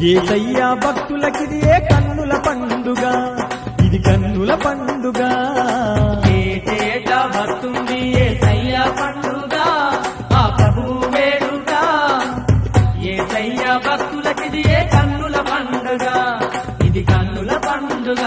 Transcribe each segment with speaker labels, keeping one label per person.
Speaker 1: ఏసయ్యా భక్తులకిది ఏ కన్నుల పండుగ ఇది కన్నుల పండుగ
Speaker 2: ఏటేటా వస్తుంది ఏసయ్య పండుగ ఆ ప్రభువు వేడుక ఏసయ్య భక్తులకిది ఏ కన్నుల పండుగ ఇది కన్నుల పండుగ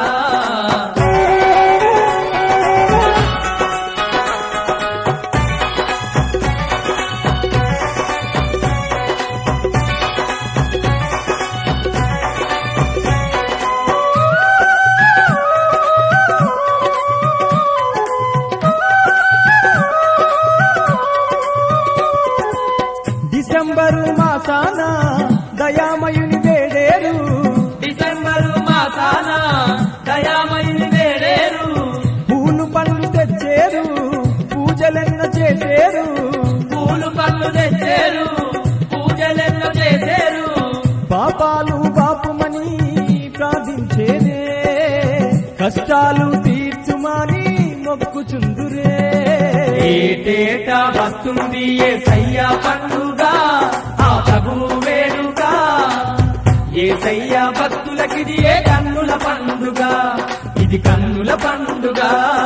Speaker 1: డిసెంబరు మాసాన దయామయుని వేడేరు
Speaker 2: డిసెంబరు మాసాన దయామయుని వేడేరు
Speaker 1: పూలు పళ్ళు తెచ్చేరు పూజలెన్న చేసేరు
Speaker 2: పూలు పళ్ళు తెచ్చారు పూజలెన్నో చేశారు
Speaker 1: పాపాలు పాపమని ప్రార్థించేదే కష్టాలు తీర్చుమని మొక్కుచుందురే
Speaker 2: ఏటేటా వస్తుంది ఏసయ్య పండుగ ఆ ప్రభువు వేడుక ఏసయ్య భక్తులకిది ఏ కన్నుల పండుగ ఇది కన్నుల పండుగ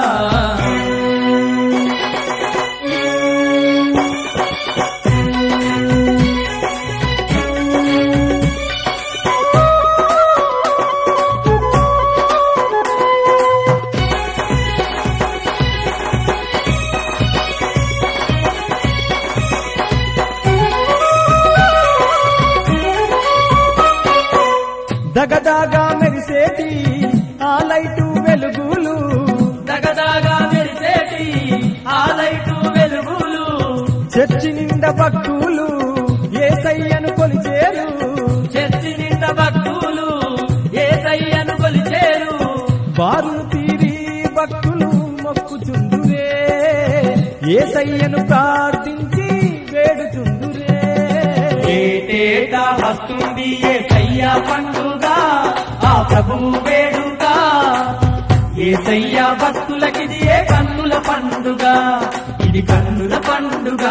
Speaker 1: దగదాగా మెరిసేటి ఆ లైటు వెలుగులు
Speaker 2: దగదాగా మెరిసేటి ఆ లైటు వెలుగులు
Speaker 1: చర్చి నిండా భక్తులు ఏసయ్యను కొలిచేరు
Speaker 2: చర్చి నిండా భక్తులు ఏసయ్యను కొలిచేరు
Speaker 1: బారులు తీరి భక్తులు మొక్కుచుందురే ఏసయ్యను ప్రార్థించి వేడుచుందురే
Speaker 2: ఏటేటా వస్తుంది ఏసయ్య పండుగ ఆ ప్రభువు వేడుక ఏసయ్య భక్తులకిది ఏ కన్నుల పండుగ ఇది కన్నుల పండుగ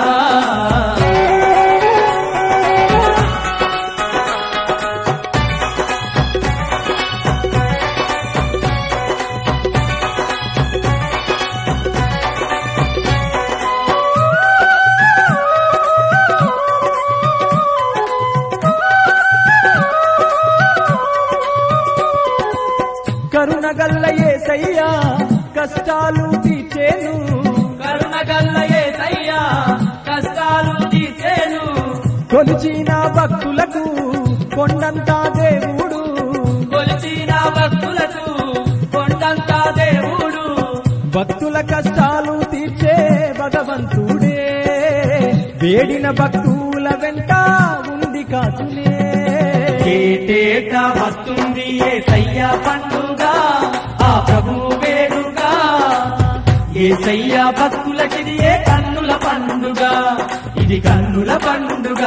Speaker 1: కరుణగల్ల ఏసయ్య కష్టాలు తీర్చేను
Speaker 2: కరుణ గల్ల ఏసయ్య కష్టాలు తీర్చేను
Speaker 1: కొలిచిన భక్తులకు కొండంతా దేవుడు
Speaker 2: కొలిచిన భక్తులకు కొండంతా దేవుడు
Speaker 1: భక్తుల కష్టాలు తీర్చే భగవంతుడే వేడిన భక్తుల వెంట ఉంది కాచులే
Speaker 2: ఏటేటా వస్తుంది ఏసయ్య పండుగ ఆ ప్రభువు వేడుక ఏసయ్య భక్తులకిది ఏ కన్నుల పండుగ ఇది కన్నుల పండుగ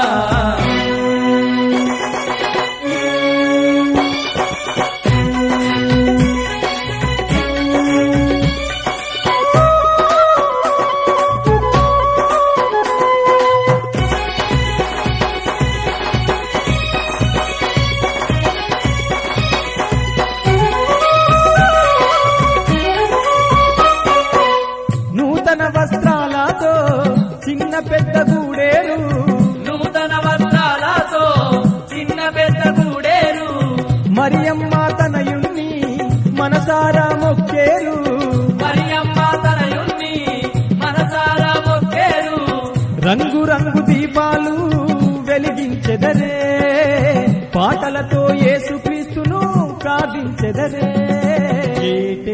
Speaker 1: నూతన వస్త్రాలతో చిన్న పెద్ద గూడేరు
Speaker 2: నూతన వస్త్రాలతో చిన్న పెద్ద గూడేరు
Speaker 1: మరియమ్మ తనయుణ్ణి మనసారా మొక్కేరు
Speaker 2: మరియమ్మ తనయుణ్ణి మనసారా మొక్కేరు
Speaker 1: రంగు రంగు దీపాలు వెలిగించెదరే పాటలతో యేసుక్రీస్తును ప్రార్థించెదరే ఏటే